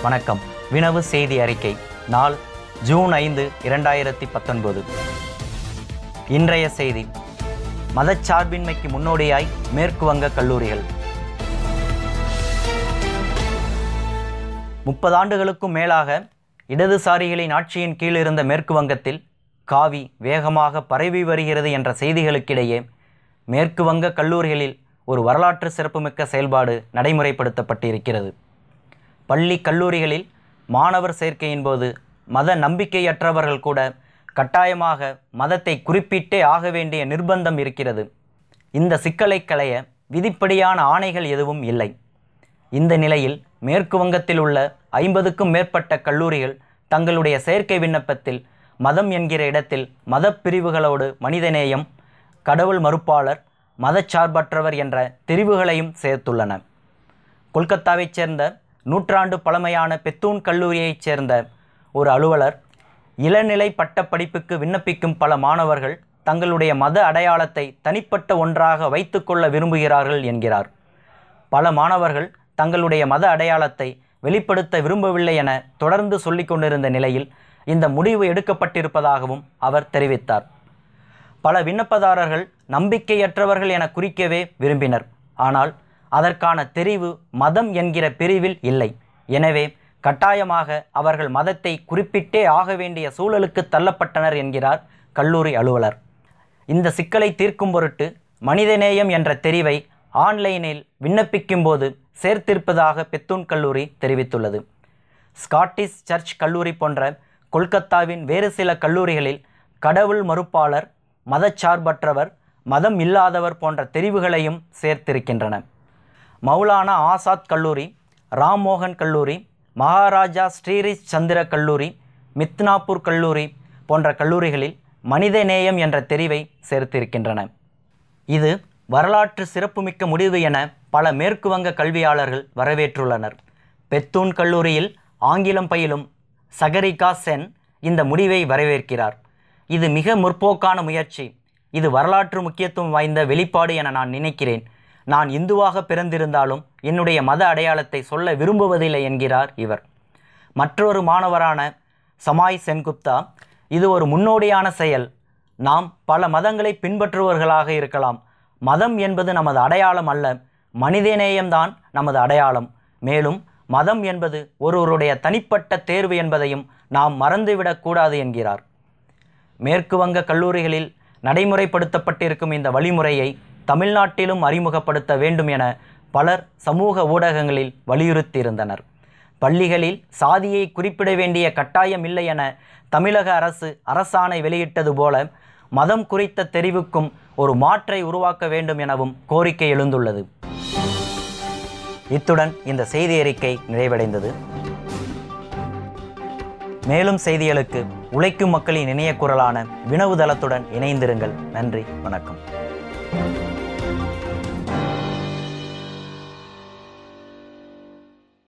வணக்கம் வினவு செய்தி அறிக்கை நாள் ஜூன் ஐந்து இரண்டாயிரத்தி பத்தொன்பது இன்றைய செய்தி மதச்சார்பின்மைக்கு முன்னோடியாய் மேற்கு வங்க கல்லூரிகள் முப்பது ஆண்டுகளுக்கும் மேலாக இடதுசாரிகளின் ஆட்சியின் கீழ் இருந்த மேற்கு வங்கத்தில் காவி வேகமாக பரவி வருகிறது என்ற செய்திகளுக்கிடையே மேற்கு வங்க கல்லூரிகளில் ஒரு வரலாற்று சிறப்புமிக்க செயல்பாடு நடைமுறைப்படுத்தப்பட்டிருக்கிறது பள்ளி கல்லூரிகளில் மாணவர் சேர்க்கையின் போது மத நம்பிக்கையற்றவர்கள் கூட கட்டாயமாக மதத்தை குறிப்பிட்டே ஆக வேண்டிய நிர்பந்தம் இருக்கிறது இந்த சிக்கலை களைய விதிப்படியான ஆணைகள் எதுவும் இல்லை இந்த நிலையில் மேற்கு வங்கத்தில் உள்ள ஐம்பதுக்கும் மேற்பட்ட கல்லூரிகள் தங்களுடைய சேர்க்கை விண்ணப்பத்தில் மதம் என்கிற இடத்தில் மதப் பிரிவுகளோடு மனிதநேயம் கடவுள் மறுப்பாளர் மதச்சார்பற்றவர் என்ற தெரிவுகளையும் சேர்த்துள்ளன கொல்கத்தாவைச் சேர்ந்த நூற்றாண்டு பழமையான பெத்தூன் கல்லூரியைச் சேர்ந்த ஒரு அலுவலர் இளநிலை பட்டப்படிப்புக்கு விண்ணப்பிக்கும் பல மாணவர்கள் தங்களுடைய மத அடையாளத்தை தனிப்பட்ட ஒன்றாக வைத்துக்கொள்ள விரும்புகிறார்கள் என்கிறார் பல மாணவர்கள் தங்களுடைய மத அடையாளத்தை வெளிப்படுத்த விரும்பவில்லை என தொடர்ந்து சொல்லிக் கொண்டிருந்த நிலையில் இந்த முடிவு எடுக்கப்பட்டிருப்பதாகவும் அவர் தெரிவித்தார் பல விண்ணப்பதாரர்கள் நம்பிக்கையற்றவர்கள் என குறிக்கவே விரும்பினர் ஆனால் அதற்கான தெரிவு மதம் என்கிற பிரிவில் இல்லை எனவே கட்டாயமாக அவர்கள் மதத்தை குறிப்பிட்டே ஆக வேண்டிய சூழலுக்கு தள்ளப்பட்டனர் என்கிறார் கல்லூரி அலுவலர் இந்த சிக்கலை தீர்க்கும் பொருட்டு மனிதநேயம் என்ற தெரிவை ஆன்லைனில் விண்ணப்பிக்கும்போது சேர்த்திருப்பதாக பெத்தூன் கல்லூரி தெரிவித்துள்ளது ஸ்காட்டிஷ் சர்ச் கல்லூரி போன்ற கொல்கத்தாவின் வேறு சில கல்லூரிகளில் கடவுள் மறுப்பாளர் மதச்சார்பற்றவர் மதம் இல்லாதவர் போன்ற தெரிவுகளையும் சேர்த்திருக்கின்றன மௌலானா ஆசாத் கல்லூரி ராம்மோகன் கல்லூரி மகாராஜா ஸ்ரீரிஷ் சந்திர கல்லூரி மித்னாப்பூர் கல்லூரி போன்ற கல்லூரிகளில் மனிதநேயம் என்ற தெரிவை சேர்த்திருக்கின்றன இது வரலாற்று சிறப்புமிக்க முடிவு என பல மேற்கு வங்க கல்வியாளர்கள் வரவேற்றுள்ளனர் பெத்தூன் கல்லூரியில் ஆங்கிலம் பயிலும் சகரிகா சென் இந்த முடிவை வரவேற்கிறார் இது மிக முற்போக்கான முயற்சி இது வரலாற்று முக்கியத்துவம் வாய்ந்த வெளிப்பாடு என நான் நினைக்கிறேன் நான் இந்துவாக பிறந்திருந்தாலும் என்னுடைய மத அடையாளத்தை சொல்ல விரும்புவதில்லை என்கிறார் இவர் மற்றொரு மாணவரான சமாய் சென்குப்தா இது ஒரு முன்னோடியான செயல் நாம் பல மதங்களை பின்பற்றுபவர்களாக இருக்கலாம் மதம் என்பது நமது அடையாளம் அல்ல மனிதநேயம்தான் நமது அடையாளம் மேலும் மதம் என்பது ஒருவருடைய தனிப்பட்ட தேர்வு என்பதையும் நாம் மறந்துவிடக்கூடாது என்கிறார் மேற்கு வங்க கல்லூரிகளில் நடைமுறைப்படுத்தப்பட்டிருக்கும் இந்த வழிமுறையை தமிழ்நாட்டிலும் அறிமுகப்படுத்த வேண்டும் என பலர் சமூக ஊடகங்களில் வலியுறுத்தியிருந்தனர் பள்ளிகளில் சாதியை குறிப்பிட வேண்டிய கட்டாயம் இல்லை என தமிழக அரசு அரசாணை வெளியிட்டது போல மதம் குறித்த தெரிவுக்கும் ஒரு மாற்றை உருவாக்க வேண்டும் எனவும் கோரிக்கை எழுந்துள்ளது இத்துடன் இந்த செய்தி அறிக்கை நிறைவடைந்தது மேலும் செய்திகளுக்கு உழைக்கும் மக்களின் இணைய குரலான வினவு தளத்துடன் இணைந்திருங்கள் நன்றி வணக்கம்